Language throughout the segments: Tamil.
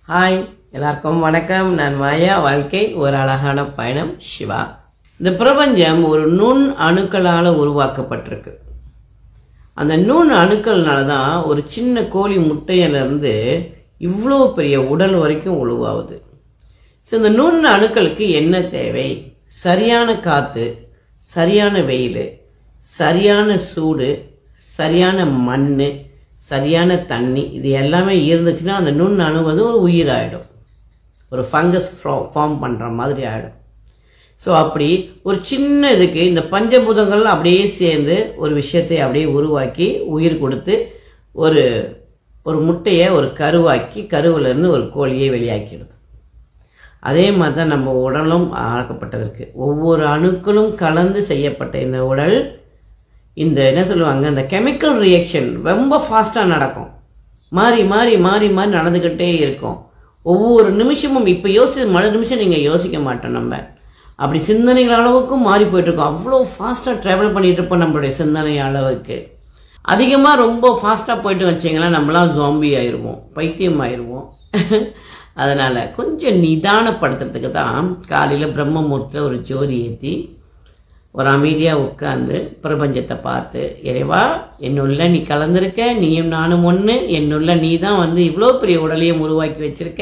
ஹாய் எல்லாருக்கும் வணக்கம் நான் மாயா வாழ்க்கை ஒரு அழகான பயணம் சிவா இந்த பிரபஞ்சம் ஒரு நுண் அணுக்களால் உருவாக்கப்பட்டிருக்கு அந்த நுண் அணுக்கள்னால தான் ஒரு சின்ன கோழி முட்டையிலிருந்து இவ்வளோ பெரிய உடல் வரைக்கும் உருவாகுது ஸோ இந்த நுண் அணுக்களுக்கு என்ன தேவை சரியான காற்று சரியான வெயில் சரியான சூடு சரியான மண் சரியான தண்ணி இது எல்லாமே இருந்துச்சுன்னா அந்த நுண் அணு வந்து ஒரு உயிராயிடும் ஒரு ஃபங்கஸ் ஃபார்ம் பண்ணுற மாதிரி ஆகிடும் ஸோ அப்படி ஒரு சின்ன இதுக்கு இந்த பஞ்சபூதங்கள் அப்படியே சேர்ந்து ஒரு விஷயத்தை அப்படியே உருவாக்கி உயிர் கொடுத்து ஒரு ஒரு முட்டையை ஒரு கருவாக்கி கருவிலேருந்து ஒரு கோழியை வெளியாக்கிடுது அதே மாதிரி தான் நம்ம உடலும் ஆக்கப்பட்டதற்கு ஒவ்வொரு அணுக்களும் கலந்து செய்யப்பட்ட இந்த உடல் இந்த என்ன சொல்லுவாங்க இந்த கெமிக்கல் ரியாக்ஷன் ரொம்ப ஃபாஸ்ட்டாக நடக்கும் மாறி மாறி மாறி மாறி நடந்துக்கிட்டே இருக்கும் ஒவ்வொரு நிமிஷமும் இப்போ யோசி மறு நிமிஷம் நீங்கள் யோசிக்க மாட்டோம் நம்ம அப்படி சிந்தனைகள் அளவுக்கும் மாறி போயிட்டு இருக்கோம் அவ்வளோ ஃபாஸ்ட்டாக ட்ராவல் பண்ணிட்டு இருப்போம் நம்மளுடைய சிந்தனை அளவுக்கு அதிகமாக ரொம்ப ஃபாஸ்ட்டாக போயிட்டு வச்சிங்கன்னா நம்மளாம் ஜாம்பி ஆயிடுவோம் பைத்தியம் ஆயிடுவோம் அதனால் கொஞ்சம் நிதானப்படுத்துறதுக்கு தான் காலையில் பிரம்மமுகூர்த்தத்தில் ஒரு ஜோதி ஏற்றி ஒரு அமைதியாக உட்காந்து பிரபஞ்சத்தை பார்த்து இறைவா என்னுள்ள நீ கலந்திருக்க நீயும் நானும் ஒன்று என்னுள்ள நீ தான் வந்து இவ்வளோ பெரிய உடலையும் உருவாக்கி வச்சிருக்க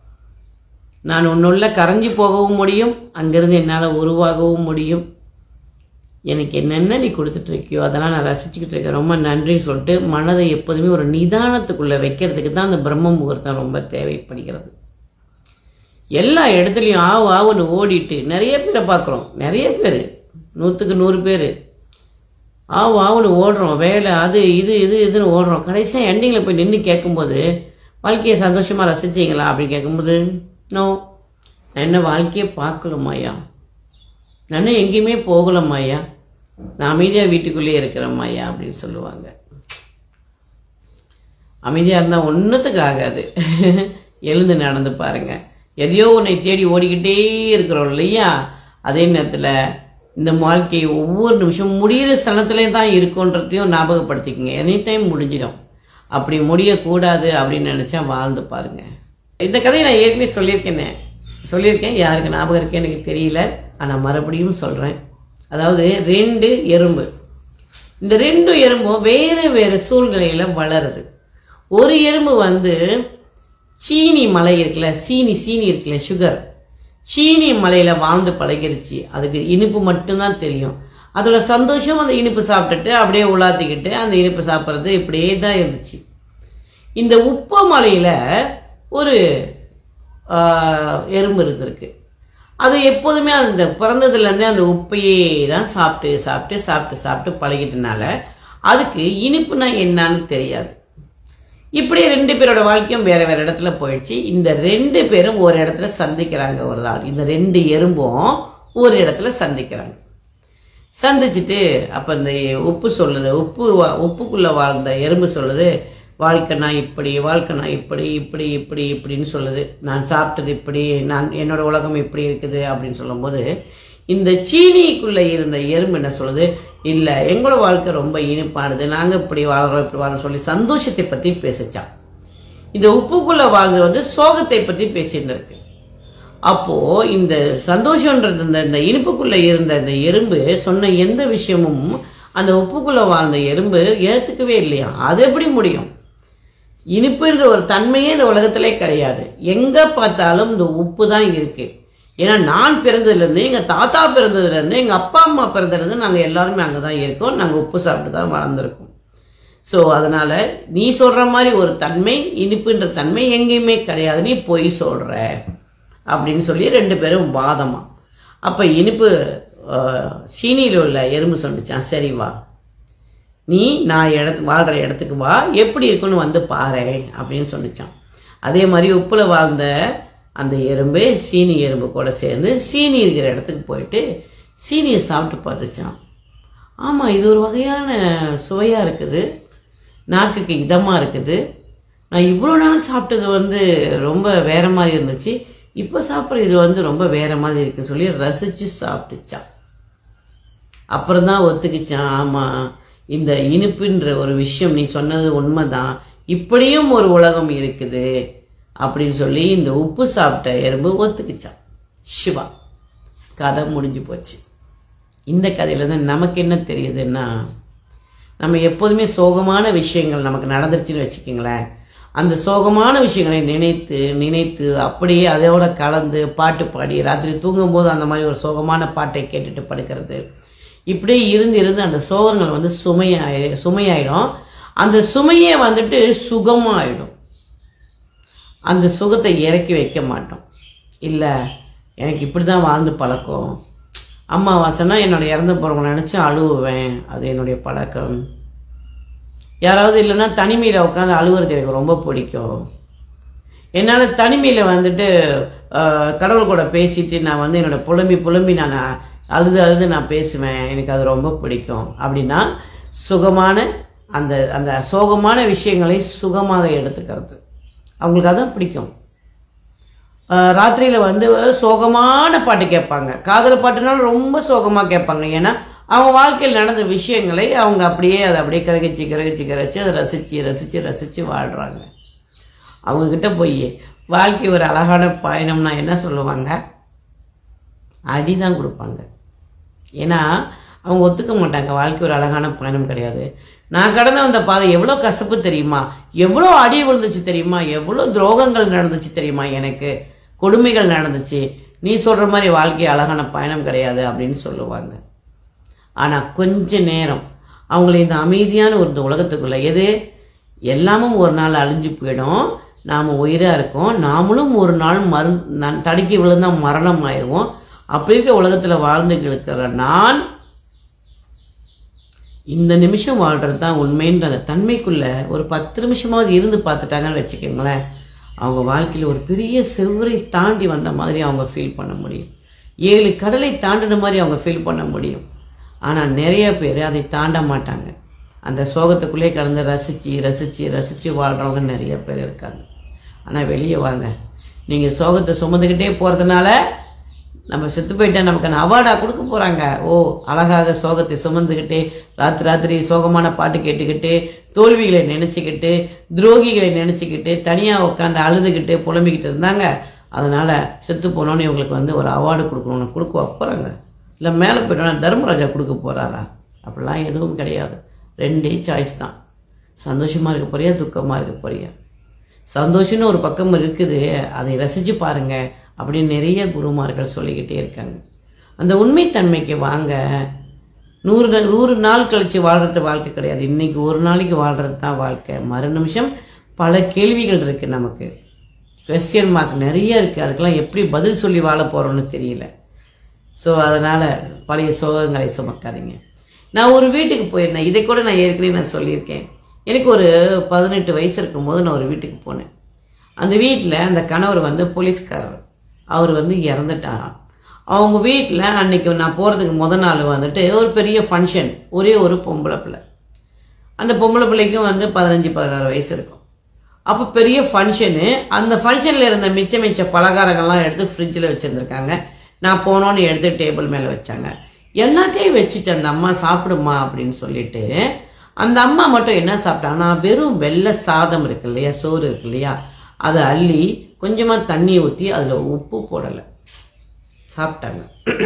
நான் உன்னுள்ள கரைஞ்சி போகவும் முடியும் அங்கிருந்து என்னால் உருவாகவும் முடியும் எனக்கு என்னென்ன நீ கொடுத்துட்ருக்கியோ அதெல்லாம் நான் ரசிச்சுக்கிட்டு இருக்கேன் ரொம்ப நன்றின்னு சொல்லிட்டு மனதை எப்போதுமே ஒரு நிதானத்துக்குள்ளே வைக்கிறதுக்கு தான் அந்த பிரம்ம முகூர்த்தம் ரொம்ப தேவைப்படுகிறது எல்லா இடத்துலையும் ஆவு ஆவுன்னு ஓடிட்டு நிறைய பேரை பார்க்குறோம் நிறைய பேர் நூற்றுக்கு நூறு பேர் ஆவு ஆவுன்னு ஓடுறோம் வேலை அது இது இது இதுன்னு ஓடுறோம் கடைசியாக எண்டிங்கில் போய் நின்று கேட்கும்போது வாழ்க்கையை சந்தோஷமாக ரசிச்சிங்களா அப்படின்னு கேட்கும்போது நோ நான் என்ன வாழ்க்கையை பார்க்கலமாயா நான் எங்கேயுமே போகலம்மாயா நான் அமைதியாக வீட்டுக்குள்ளேயே இருக்கிறேம்மாயா அப்படின்னு சொல்லுவாங்க அமைதியாக இருந்தால் ஒன்றுத்துக்கு ஆகாது எழுந்து நடந்து பாருங்க எதையோ உன்னை தேடி ஓடிக்கிட்டே இருக்கிறோம் இல்லையா அதே நேரத்தில் இந்த வாழ்க்கை ஒவ்வொரு நிமிஷம் முடிகிற சனத்திலே தான் இருக்குன்றதையும் ஞாபகப்படுத்திக்கங்க எனி டைம் முடிஞ்சிடும் அப்படி முடியக்கூடாது அப்படின்னு நினச்சா வாழ்ந்து பாருங்க இந்த கதையை நான் ஏற்கனவே சொல்லியிருக்கேனே சொல்லியிருக்கேன் யாருக்கு ஞாபகம் இருக்கே எனக்கு தெரியல ஆனால் மறுபடியும் சொல்கிறேன் அதாவது ரெண்டு எறும்பு இந்த ரெண்டு எறும்பும் வேறு வேறு சூழ்நிலையில் வளருது ஒரு எறும்பு வந்து சீனி மலை இருக்குல்ல சீனி சீனி இருக்குல்ல சுகர் சீனி மலையில் வாழ்ந்து பழகிருச்சு அதுக்கு இனிப்பு மட்டும்தான் தெரியும் அதோட சந்தோஷம் அந்த இனிப்பு சாப்பிட்டுட்டு அப்படியே உலாத்திக்கிட்டு அந்த இனிப்பு சாப்பிட்றது இப்படியே தான் இருந்துச்சு இந்த உப்ப மலையில் ஒரு எறும்பு இருந்திருக்கு அது எப்போதுமே அந்த பிறந்ததுலேருந்தே அந்த உப்பையே தான் சாப்பிட்டு சாப்பிட்டு சாப்பிட்டு சாப்பிட்டு பழகிட்டனால அதுக்கு இனிப்புனா என்னன்னு தெரியாது இப்படி ரெண்டு பேரோட வாழ்க்கையும் வேற வேற இடத்துல போயிடுச்சு இந்த ரெண்டு பேரும் ஒரு இடத்துல சந்திக்கிறாங்க ஒரு நாள் இந்த ரெண்டு எறும்பும் ஒரு இடத்துல சந்திக்கிறாங்க சந்திச்சுட்டு அப்போ இந்த உப்பு சொல்லுது உப்பு உப்புக்குள்ளே வாழ்ந்த எறும்பு சொல்லுது வாழ்க்கைனா இப்படி வாழ்க்கைனா இப்படி இப்படி இப்படி இப்படின்னு சொல்லுது நான் சாப்பிட்டது இப்படி நான் என்னோட உலகம் இப்படி இருக்குது அப்படின்னு சொல்லும்போது இந்த சீனிக்குள்ளே இருந்த எறும்பு என்ன சொல்லுது இல்லை எங்களோட வாழ்க்கை ரொம்ப இனிப்பானது நாங்கள் இப்படி வாழ்கிறோம் இப்படி வாழ்றோம் சொல்லி சந்தோஷத்தை பற்றி பேசிச்சான் இந்த உப்புக்குள்ளே வாழ்ந்து வந்து சோகத்தை பற்றி பேசியிருந்திருக்கு அப்போது இந்த சந்தோஷன்றது இந்த இந்த இனிப்புக்குள்ளே இருந்த இந்த எறும்பு சொன்ன எந்த விஷயமும் அந்த உப்புக்குள்ளே வாழ்ந்த எறும்பு ஏற்றுக்கவே இல்லையா அது எப்படி முடியும் இனிப்புன்ற ஒரு தன்மையே இந்த உலகத்திலே கிடையாது எங்கே பார்த்தாலும் இந்த உப்பு தான் இருக்குது ஏன்னா நான் பிறந்ததுலேருந்து எங்கள் தாத்தா பிறந்ததுலேருந்து எங்கள் அப்பா அம்மா பிறந்ததுலேருந்து நாங்கள் எல்லாருமே அங்கே தான் இருக்கோம் நாங்கள் உப்பு சாப்பிட்டு தான் வளர்ந்துருக்கோம் ஸோ அதனால் நீ சொல்கிற மாதிரி ஒரு தன்மை இனிப்புன்ற தன்மை எங்கேயுமே கிடையாது நீ பொய் சொல்கிற அப்படின்னு சொல்லி ரெண்டு பேரும் வாதமா அப்போ இனிப்பு சீனியில் உள்ள எறும்பு சொன்னிச்சான் சரி வா நீ நான் இடத்து வாழ்கிற இடத்துக்கு வா எப்படி இருக்குன்னு வந்து பாரு அப்படின்னு சொன்னிச்சான் அதே மாதிரி உப்பில் வாழ்ந்த அந்த எறும்பு சீனி எறும்பு கூட சேர்ந்து சீனி இருக்கிற இடத்துக்கு போயிட்டு சீனியை சாப்பிட்டு பார்த்துச்சான் ஆமாம் இது ஒரு வகையான சுவையாக இருக்குது நாக்குக்கு இதமாக இருக்குது நான் இவ்வளோ நாள் சாப்பிட்டது வந்து ரொம்ப வேற மாதிரி இருந்துச்சு இப்போ சாப்பிட்ற இது வந்து ரொம்ப வேற மாதிரி இருக்குன்னு சொல்லி ரசித்து சாப்பிட்டுச்சான் அப்புறம் தான் ஒத்துக்கிச்சான் ஆமாம் இந்த இனிப்புன்ற ஒரு விஷயம் நீ சொன்னது உண்மைதான் இப்படியும் ஒரு உலகம் இருக்குது அப்படின்னு சொல்லி இந்த உப்பு சாப்பிட்ட எறும்பு ஒத்துக்குச்சான் சிவா கதை முடிஞ்சு போச்சு இந்த கதையில தான் நமக்கு என்ன தெரியுதுன்னா நம்ம எப்போதுமே சோகமான விஷயங்கள் நமக்கு நடந்துருச்சுன்னு வச்சுக்கோங்களேன் அந்த சோகமான விஷயங்களை நினைத்து நினைத்து அப்படியே அதோட கலந்து பாட்டு பாடி ராத்திரி தூங்கும்போது அந்த மாதிரி ஒரு சோகமான பாட்டை கேட்டுட்டு படுக்கிறது இப்படியே இருந்து இருந்து அந்த சோகங்கள் வந்து சுமையாயி சுமையாயிடும் அந்த சுமையே வந்துட்டு சுகமாயிடும் அந்த சுகத்தை இறக்கி வைக்க மாட்டோம் இல்லை எனக்கு இப்படி தான் வாழ்ந்து பழக்கம் அம்மாவாசைனா என்னோட இறந்து போகிறவங்க நினச்சி அழுவுவேன் அது என்னுடைய பழக்கம் யாராவது இல்லைன்னா தனிமையில் உட்காந்து அழுகுறது எனக்கு ரொம்ப பிடிக்கும் என்னால் தனிமையில் வந்துட்டு ஆஹ், கடவுள் கூட பேசிட்டு நான் வந்து என்னோட புலம்பி புலம்பி நான் அழுது அழுது நான் பேசுவேன் எனக்கு அது ரொம்ப பிடிக்கும் அப்படின்னா சுகமான அந்த அந்த சோகமான விஷயங்களை சுகமாக எடுத்துக்கிறது அவங்களுக்கு அதான் பிடிக்கும் ராத்திரியில் வந்து சோகமான பாட்டு கேட்பாங்க காதல் பாட்டுனாலும் ரொம்ப சோகமாக கேட்பாங்க ஏன்னா அவங்க வாழ்க்கையில் நடந்த விஷயங்களை அவங்க அப்படியே அதை அப்படியே கிரகிச்சு கிரகிச்சு கிரகிச்சு அதை ரசித்து ரசித்து ரசித்து வாழ்கிறாங்க அவங்கக்கிட்ட போய் வாழ்க்கை ஒரு அழகான பயணம்னா என்ன சொல்லுவாங்க அடி தான் கொடுப்பாங்க ஏன்னா அவங்க ஒத்துக்க மாட்டாங்க வாழ்க்கை ஒரு அழகான பயணம் கிடையாது நான் கடந்து வந்த பாதை எவ்வளோ கசப்பு தெரியுமா எவ்வளோ அடி விழுந்துச்சு தெரியுமா எவ்வளோ துரோகங்கள் நடந்துச்சு தெரியுமா எனக்கு கொடுமைகள் நடந்துச்சு நீ சொல்கிற மாதிரி வாழ்க்கை அழகான பயணம் கிடையாது அப்படின்னு சொல்லுவாங்க ஆனால் கொஞ்ச நேரம் அவங்கள இந்த அமைதியான ஒரு இந்த உலகத்துக்குள்ள எது எல்லாமும் ஒரு நாள் அழிஞ்சு போயிடும் நாம் உயிராக இருக்கோம் நாமளும் ஒரு நாள் மரு நான் தடுக்கி விழுந்தா மரணம் ஆயிடுவோம் அப்படி இருக்கிற உலகத்தில் வாழ்ந்து இருக்கிற நான் இந்த நிமிஷம் வாழ்கிறது தான் உண்மைன்ற அந்த தன்மைக்குள்ள ஒரு பத்து நிமிஷமாவது இருந்து பார்த்துட்டாங்கன்னு வச்சுக்கோங்களேன் அவங்க வாழ்க்கையில் ஒரு பெரிய செவ்வரை தாண்டி வந்த மாதிரி அவங்க ஃபீல் பண்ண முடியும் ஏழு கடலை தாண்டின மாதிரி அவங்க ஃபீல் பண்ண முடியும் ஆனால் நிறைய பேர் அதை தாண்ட மாட்டாங்க அந்த சோகத்துக்குள்ளே கடந்து ரசித்து ரசித்து ரசித்து வாழ்கிறவங்க நிறைய பேர் இருக்காங்க ஆனால் வெளியே வாங்க நீங்கள் சோகத்தை சுமந்துக்கிட்டே போகிறதுனால நம்ம செத்து போயிட்டா நமக்கு அந்த அவார்டாக கொடுக்க போகிறாங்க ஓ அழகாக சோகத்தை சுமந்துக்கிட்டே ராத்திரி ராத்திரி சோகமான பாட்டு கேட்டுக்கிட்டு தோல்விகளை நினச்சிக்கிட்டு துரோகிகளை நினச்சிக்கிட்டு தனியாக உட்காந்து அழுதுகிட்டு புலம்பிக்கிட்டு இருந்தாங்க அதனால் செத்து போனோன்னு இவங்களுக்கு வந்து ஒரு அவார்டு கொடுக்கணும்னு கொடுக்க போகிறாங்க இல்லை மேலே போயிட்டோன்னா தர்மராஜா கொடுக்க போகிறாரா அப்படிலாம் எதுவும் கிடையாது ரெண்டே சாய்ஸ் தான் சந்தோஷமாக இருக்க போறியா துக்கமாக இருக்க போறியா சந்தோஷம்னு ஒரு பக்கம் இருக்குது அதை ரசித்து பாருங்க அப்படின்னு நிறைய குருமார்கள் சொல்லிக்கிட்டே இருக்காங்க அந்த உண்மைத்தன்மைக்கு வாங்க நூறு நா- நூறு நாள் கழிச்சு வாழ்றது வாழ்க்கை கிடையாது இன்னைக்கு ஒரு நாளைக்கு வாழ்றது தான் வாழ்க்கை மறு நிமிஷம் பல கேள்விகள் இருக்கு நமக்கு கொஸ்டின் மார்க் நிறைய இருக்கு அதுக்கெல்லாம் எப்படி பதில் சொல்லி வாழ போறோம்னு தெரியல ஸோ அதனால் பழைய சோகங்களை சுமக்காதீங்க நான் ஒரு வீட்டுக்கு போயிருந்தேன் இதை கூட நான் ஏற்கனவே நான் சொல்லியிருக்கேன் எனக்கு ஒரு பதினெட்டு வயசு இருக்கும்போது நான் ஒரு வீட்டுக்கு போனேன் அந்த வீட்டில் அந்த கணவர் வந்து போலீஸ்காரர் அவர் வந்து இறந்துட்டாராம் அவங்க வீட்டில் அன்னைக்கு நான் போகிறதுக்கு முத நாள் வந்துட்டு ஒரு பெரிய ஃபங்க்ஷன் ஒரே ஒரு பொம்பளை பிள்ளை அந்த பொம்பளை பிள்ளைக்கும் வந்து பதினஞ்சு பதினாறு வயசு இருக்கும் அப்போ பெரிய ஃபங்க்ஷனு அந்த ஃபங்க்ஷனில் இருந்த மிச்ச மிச்ச பலகாரங்கள்லாம் எடுத்து ஃப்ரிட்ஜில் வச்சுருந்துருக்காங்க நான் போனோன்னு எடுத்து டேபிள் மேலே வச்சாங்க எல்லாத்தையும் வச்சுட்டு அந்த அம்மா சாப்பிடுமா அப்படின்னு சொல்லிட்டு அந்த அம்மா மட்டும் என்ன சாப்பிட்டாங்கன்னா வெறும் வெள்ளை சாதம் இருக்கு இல்லையா சோறு இருக்கு இல்லையா அதை அள்ளி கொஞ்சமாக தண்ணி ஊற்றி அதில் உப்பு போடலை சாப்பிட்டாங்க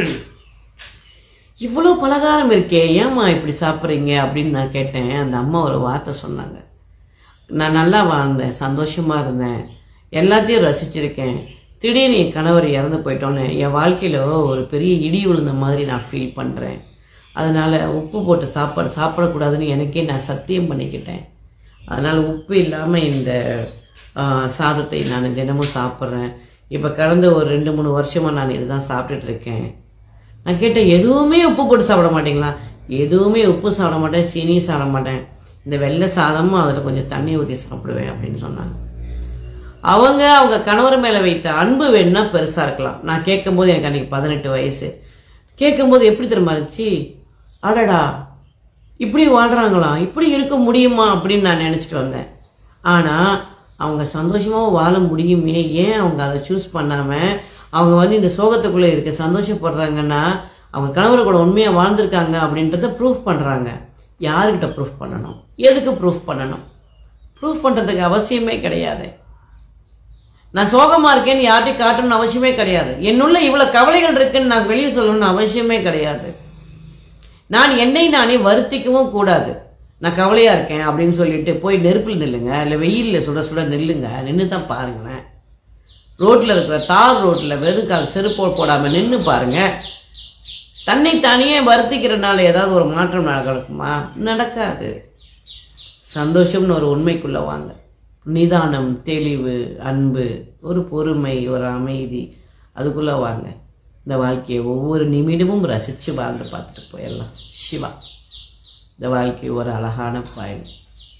இவ்வளோ பலகாரம் இருக்கே ஏம்மா இப்படி சாப்பிட்றீங்க அப்படின்னு நான் கேட்டேன் அந்த அம்மா ஒரு வார்த்தை சொன்னாங்க நான் நல்லா வாழ்ந்தேன் சந்தோஷமாக இருந்தேன் எல்லாத்தையும் ரசிச்சிருக்கேன் திடீர்னு என் கணவர் இறந்து போயிட்டோன்னு என் வாழ்க்கையில் ஒரு பெரிய இடி விழுந்த மாதிரி நான் ஃபீல் பண்ணுறேன் அதனால் உப்பு போட்டு சாப்பாடு சாப்பிடக்கூடாதுன்னு எனக்கே நான் சத்தியம் பண்ணிக்கிட்டேன் அதனால் உப்பு இல்லாமல் இந்த ஆ, சாதத்தை நான் தினமும் சாப்பிட்றேன் இப்போ கடந்த ஒரு ரெண்டு மூணு வருஷமாக நான் இதுதான் சாப்பிட்டுட்டு இருக்கேன் நான் கேட்டேன் எதுவுமே உப்பு போட்டு சாப்பிட மாட்டீங்களா எதுவுமே உப்பு சாப்பிட மாட்டேன் சீனி சாப்பிட மாட்டேன் இந்த வெள்ளை சாதமும் அதில் கொஞ்சம் தண்ணி ஊற்றி சாப்பிடுவேன் அப்படின்னு சொன்னாங்க அவங்க அவங்க கணவர் மேலே வைத்த அன்பு வேணும்னா பெருசாக இருக்கலாம் நான் கேட்கும்போது எனக்கு அன்னைக்கு பதினெட்டு வயசு கேட்கும்போது எப்படி தெரியுமா இருந்துச்சு அடடா இப்படி வாழ்கிறாங்களா இப்படி இருக்க முடியுமா அப்படின்னு நான் நினச்சிட்டு வந்தேன் ஆனால் அவங்க சந்தோஷமாக வாழ முடியுமே ஏன் அவங்க அதை சூஸ் பண்ணாமல் அவங்க வந்து இந்த சோகத்துக்குள்ளே இருக்க சந்தோஷப்படுறாங்கன்னா அவங்க கணவர் கூட உண்மையாக வாழ்ந்திருக்காங்க அப்படின்றத ப்ரூஃப் பண்ணுறாங்க யாருக்கிட்ட ப்ரூஃப் பண்ணணும் எதுக்கு ப்ரூஃப் பண்ணணும் ப்ரூஃப் பண்ணுறதுக்கு அவசியமே கிடையாது நான் சோகமா இருக்கேன்னு யார்ட்டையும் காட்டணும்னு அவசியமே கிடையாது என்னுள்ள இவ்வளவு கவலைகள் இருக்குன்னு நான் வெளியே சொல்லணும்னு அவசியமே கிடையாது நான் என்னை நானே வருத்திக்கவும் கூடாது நான் கவலையா இருக்கேன் அப்படின்னு சொல்லிட்டு போய் நெருப்பில் நில்லுங்க இல்லை வெயில்ல சுட சுட நில்லுங்க நின்று தான் பாருங்களேன் ரோட்ல இருக்கிற தார் ரோட்ல வெறும் கால் செருப்பு போடாம நின்று பாருங்க தன்னை தானே வருத்திக்கிறனால ஏதாவது ஒரு மாற்றம் நடக்குமா நடக்காது சந்தோஷம்னு ஒரு உண்மைக்குள்ள வாங்க நிதானம் தெளிவு அன்பு ஒரு பொறுமை ஒரு அமைதி அதுக்குள்ள வாங்க இந்த வாழ்க்கையை ஒவ்வொரு நிமிடமும் ரசித்து வாழ்ந்து பார்த்துட்டு போயிடலாம் சிவா இந்த வாழ்க்கை ஒரு அழகான பயணம்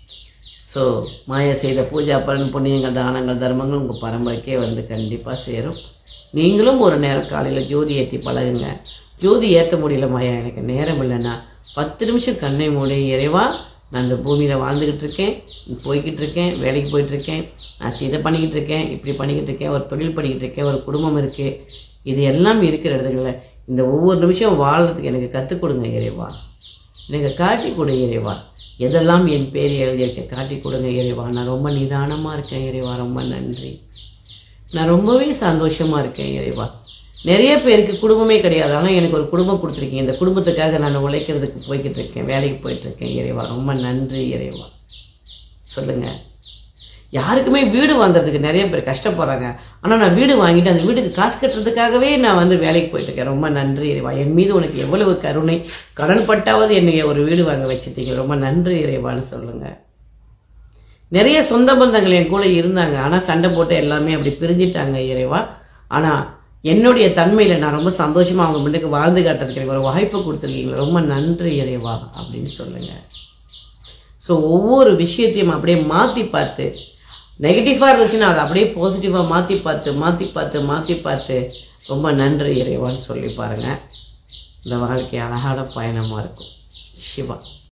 ஸோ மாயா செய்த பூஜா பலன் புண்ணியங்கள் தானங்கள் தர்மங்கள் உங்கள் பரம்பரைக்கே வந்து கண்டிப்பாக சேரும் நீங்களும் ஒரு நேரம் காலையில் ஜோதி ஏற்றி பழகுங்க ஜோதி ஏற்ற முடியல மாயா எனக்கு நேரம் இல்லைன்னா பத்து நிமிஷம் கண்ணை மூடி இறைவா நான் இந்த பூமியில் வாழ்ந்துக்கிட்டு இருக்கேன் போய்கிட்டு இருக்கேன் வேலைக்கு போயிட்டு இருக்கேன் நான் இதை பண்ணிக்கிட்டு இருக்கேன் இப்படி பண்ணிக்கிட்டு இருக்கேன் ஒரு தொழில் பண்ணிக்கிட்டு இருக்கேன் ஒரு குடும்பம் இருக்குது இது எல்லாம் இருக்கிற இடத்துல இந்த ஒவ்வொரு நிமிஷம் வாழ்றதுக்கு எனக்கு கற்றுக் கொடுங்க இறைவா எனக்கு காட்டி கொடு இறைவா எதெல்லாம் என் பேர் எழுதியிருக்க காட்டி கொடுங்க இறைவா நான் ரொம்ப நிதானமாக இருக்கேன் இறைவா ரொம்ப நன்றி நான் ரொம்பவே சந்தோஷமாக இருக்கேன் இறைவா நிறைய பேருக்கு குடும்பமே கிடையாது ஆனால் எனக்கு ஒரு குடும்பம் கொடுத்துருக்கீங்க இந்த குடும்பத்துக்காக நான் உழைக்கிறதுக்கு போய்கிட்டு இருக்கேன் வேலைக்கு போயிட்டு இருக்கேன் இறைவா ரொம்ப நன்றி இறைவா சொல்லுங்க யாருக்குமே வீடு வாங்குறதுக்கு நிறைய பேர் கஷ்டப்படுறாங்க ஆனால் நான் வீடு வாங்கிட்டு அந்த வீட்டுக்கு காசு கட்டுறதுக்காகவே நான் வந்து வேலைக்கு போயிட்டு இருக்கேன் ரொம்ப நன்றி இறைவா என் மீது உனக்கு எவ்வளவு கருணை கடன் பட்டாவது என்னை ஒரு வீடு வாங்க வச்சுட்டீங்க ரொம்ப நன்றி இறைவான்னு சொல்லுங்க நிறைய சொந்த பந்தங்கள் என் கூட இருந்தாங்க ஆனால் சண்டை போட்டு எல்லாமே அப்படி பிரிஞ்சிட்டாங்க இறைவா ஆனால் என்னுடைய தன்மையில் நான் ரொம்ப சந்தோஷமா அவங்க முன்னுக்கு வாழ்ந்து காட்டுறதுக்கு எனக்கு ஒரு வாய்ப்பு கொடுத்துருக்கீங்க ரொம்ப நன்றி இறைவா அப்படின்னு சொல்லுங்க ஸோ ஒவ்வொரு விஷயத்தையும் அப்படியே மாற்றி பார்த்து நெகட்டிவாக இருந்துச்சுன்னா அதை அப்படியே பாசிட்டிவாக மாற்றி பார்த்து மாற்றி பார்த்து மாற்றி பார்த்து ரொம்ப நன்றி இறைவான்னு சொல்லி பாருங்கள் இந்த வாழ்க்கை அழகான பயணமாக இருக்கும் சிவா